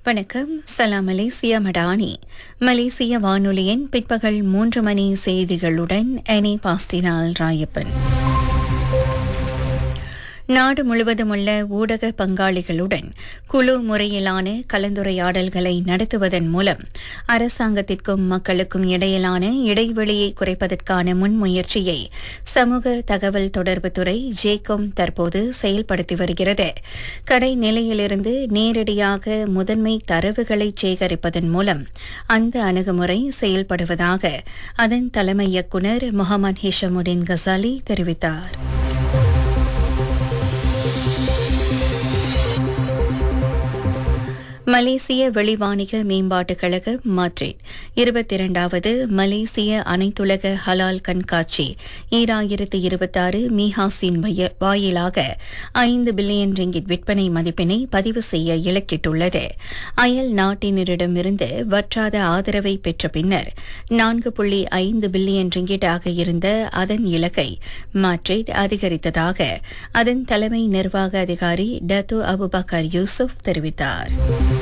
வணக்கம் சலாம் மலேசியா மடானி மலேசிய வானொலியின் பிற்பகல் மூன்று மணி செய்திகளுடன் எனி பாஸ்டினால் ராயப்பன் நாடு முழுவதும் உள்ள ஊடக பங்காளிகளுடன் குழு முறையிலான கலந்துரையாடல்களை நடத்துவதன் மூலம் அரசாங்கத்திற்கும் மக்களுக்கும் இடையிலான இடைவெளியை குறைப்பதற்கான முன்முயற்சியை சமூக தகவல் தொடர்புத்துறை ஜேகோம் தற்போது செயல்படுத்தி வருகிறது கடை நிலையிலிருந்து நேரடியாக முதன்மை தரவுகளை சேகரிப்பதன் மூலம் அந்த அணுகுமுறை செயல்படுவதாக அதன் தலைமை இயக்குநர் முகமது ஹிஷமுடின் கசாலி தெரிவித்தார் மலேசிய வெளிவாணிக மேம்பாட்டுக் கழக மாட்ரிட் இருபத்தி இரண்டாவது மலேசிய அனைத்துலக ஹலால் கண்காட்சி ஈராயிரத்து இருபத்தாறு மீஹாசின் வாயிலாக ஐந்து பில்லியன் ரிங்கிட் விற்பனை மதிப்பினை பதிவு செய்ய இலக்கிட்டுள்ளது அயல் நாட்டினரிடமிருந்து வற்றாத ஆதரவை பெற்ற பின்னர் நான்கு புள்ளி ஐந்து பில்லியன் ரிங்கிட் ஆக இருந்த அதன் இலக்கை மாட்ரிட் அதிகரித்ததாக அதன் தலைமை நிர்வாக அதிகாரி டத்து அபுபக்கர் யூசுப் தெரிவித்தார்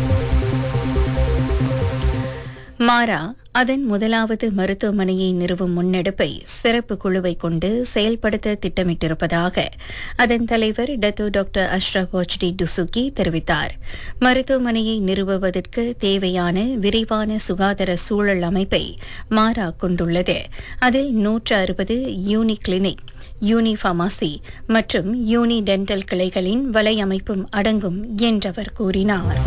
மாரா அதன் முதலாவது மருத்துவமனையை நிறுவும் முன்னெடுப்பை சிறப்பு குழுவை கொண்டு செயல்படுத்த திட்டமிட்டிருப்பதாக அதன் தலைவர் Datuk doctor Ashraf Wajdi Dusuki தெரிவித்தார் மருத்துவமனையை நிறுவுவதற்கு தேவையான விரிவான சுகாதார சூழல் அமைப்பை மாரா கொண்டுள்ளது அதில் நூற்று அறுபது யூனி கிளினிக் யூனி ஃபார்மசி மற்றும் யூனி டென்டல் கிளைகளின் வலையமைப்பும் அடங்கும் என்றவர் கூறினார்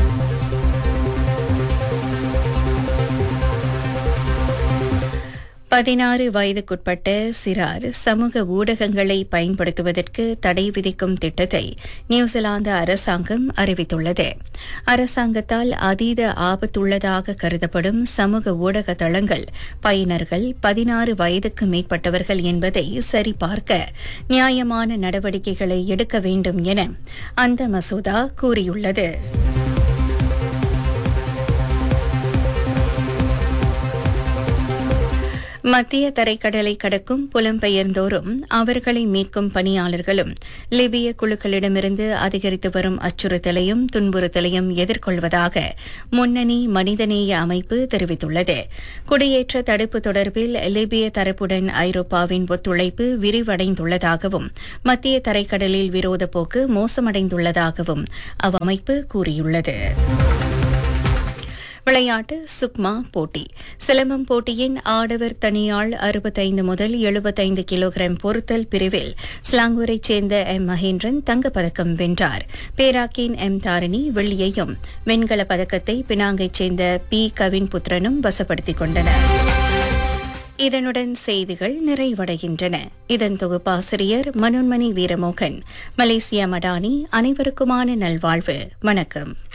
பதினாறு வயதுக்குட்பட்ட சிறார் சமூக ஊடகங்களை பயன்படுத்துவதற்கு தடை விதிக்கும் திட்டத்தை நியூசிலாந்து அரசாங்கம் அறிவித்துள்ளது அரசாங்கத்தால் அதீத ஆபத்துள்ளதாக கருதப்படும் சமூக ஊடக தளங்கள் பயனர்கள் பதினாறு வயதுக்கு மேற்பட்டவர்கள் என்பதை சரிபார்க்க நியாயமான நடவடிக்கைகளை எடுக்க வேண்டும் என அந்த மசோதா கூறியுள்ளது மத்திய தரைக்கடலை கடக்கும் புலம்பெயர்ந்தோரும் அவர்களை மீட்கும் பணியாளர்களும் லிபிய குழுக்களிடமிருந்து அதிகரித்து வரும் அச்சுறுத்தலையும் துன்புறுத்தலையும் எதிர்கொள்வதாக முன்னணி மனிதநேய அமைப்பு தெரிவித்துள்ளது குடியேற்ற தடுப்பு தொடர்பில் லிபிய தரப்புடன் ஐரோப்பாவின் ஒத்துழைப்பு விரிவடைந்துள்ளதாகவும் மத்திய தரைக்கடலில் விரோத போக்கு மோசமடைந்துள்ளதாகவும் அவ்வமைப்பு கூறியுள்ளது விளையாட்டு சுக்மா போட்டி சிலம்பம் போட்டியின் ஆடவர் தனியாள் அறுபத்தைந்து முதல் எழுபத்தைந்து கிலோகிராம் பொருத்தல் பிரிவில் ஸ்லாங்கூரைச் சேர்ந்த எம் மகேந்திரன் தங்கப்பதக்கம் வென்றார் பேராக்கின் எம் தாரிணி வெள்ளியையும் வெண்கலப் பதக்கத்தை பினாங்கைச் சேர்ந்த பி கவின் புத்திரனும் வசப்படுத்திக் கொண்டனர் இதனுடன் செய்திகள் நிறைவடைகின்றன இதன் தொகுப்பாசிரியர் மனோன்மணி வீரமோகன் மலேசியா மடானி அனைவருக்குமான நல்வாழ்வு வணக்கம்